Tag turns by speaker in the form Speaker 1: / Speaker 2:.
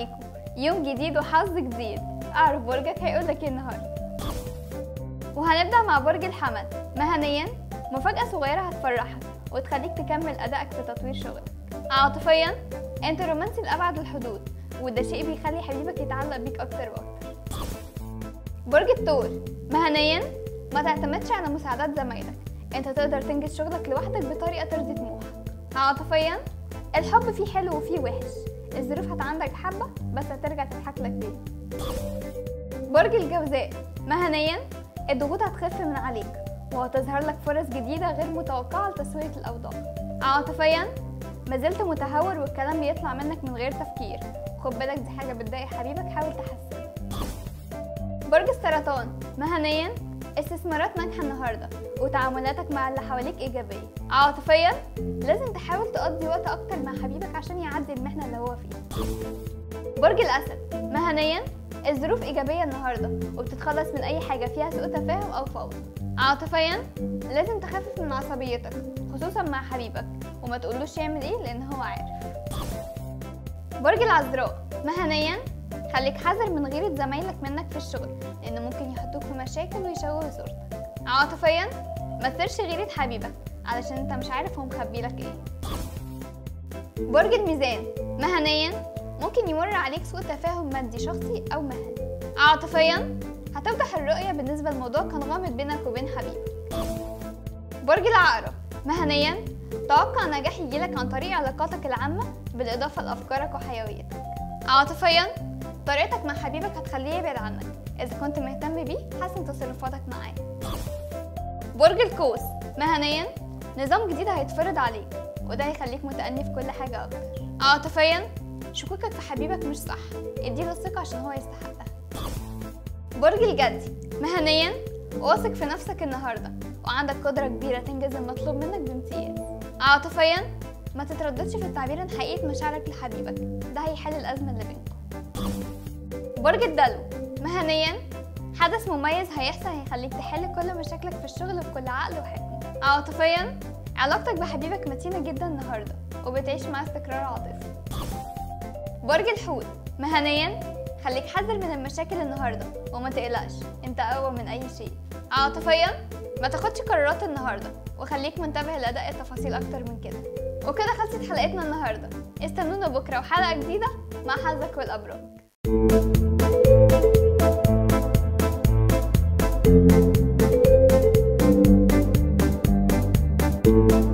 Speaker 1: عليكم يوم جديد وحظ جديد اعرف برجك هيقولك ايه النهارده وهنبدأ مع برج الحمل مهنيا مفاجأة صغيرة هتفرحك وتخليك تكمل أدائك في تطوير شغلك عاطفيا انت رومانسي لأبعد الحدود وده شيء بيخلي حبيبك يتعلق بيك أكتر وأكتر برج الثور مهنيا ما تعتمدش على مساعدات زمايلك انت تقدر تنجز شغلك لوحدك بطريقة ترضي طموحك عاطفيا الحب فيه حلو وفيه وحش الظروف هتعندك حبة بس هترجع تضحك لك تاني برج الجوزاء مهنيا الضغوط هتخف من عليك وهتظهر لك فرص جديدة غير متوقعة لتسوية الأوضاع عاطفيا ما زلت متهور والكلام بيطلع منك من غير تفكير خد بالك دي حاجة بتضايق حبيبك حاول تحسن برج السرطان مهنيا استثمارات ناجحة النهاردة وتعاملاتك مع اللي حواليك إيجابية عاطفيا لازم تحاول تقضي وقت أكتر مع حبيبك عشان يعدي المحنة اللي هو فيها برج الأسد مهنيا الظروف إيجابية النهاردة وبتتخلص من أي حاجة فيها سوء تفاهم أو فوضى عاطفيا لازم تخفف من عصبيتك خصوصا مع حبيبك وما تقولوش يعمل ايه لأن هو عارف برج العذراء مهنيا خليك حذر من غيرة زمايلك منك في الشغل لأن ممكن يحطوك في مشاكل ويشوهوا صورتك عاطفيا ما تثيرش غيرة حبيبك علشان انت مش عارف هو مخبيلك ايه برج الميزان مهنيا ممكن يمر عليك سوء تفاهم مادي شخصي أو مهني عاطفيا هتوضح الرؤية بالنسبة للموضوع كان غامض بينك وبين حبيبك برج العقرب مهنيا توقع نجاح يجيلك عن طريق علاقاتك العامة بالإضافة لأفكارك وحيويتك عاطفيا طريقتك مع حبيبك هتخليه يبعد عنك إذا كنت مهتم بيه حسن تصرفاتك معاه برج القوس مهنيا نظام جديد هيتفرض عليك وده هيخليك متأني في كل حاجة أكتر عاطفيا شكوكك في حبيبك مش صح اديله الثقة عشان هو يستحقها برج الجدي مهنيا واثق في نفسك النهاردة وعندك قدرة كبيرة تنجز المطلوب منك بامتياز عاطفيا ما تترددش في التعبير عن حقيقة مشاعرك لحبيبك ده هيحل الأزمة اللي بينكم برج الدلو مهنيا حدث مميز هيحصل هيخليك تحل كل مشاكلك في الشغل بكل عقل وحكمة عاطفيا علاقتك بحبيبك متينة جدا النهاردة وبتعيش معاه استقرار عاطفي برج الحوت مهنيا خليك حذر من المشاكل النهارده وما تقلقش انت اقوى من اي شيء عاطفيا ما تاخدش قرارات النهارده وخليك منتبه لاداء التفاصيل اكتر من كده وكده خلصت حلقتنا النهارده استنونا بكره وحلقه جديده مع حظك والابراج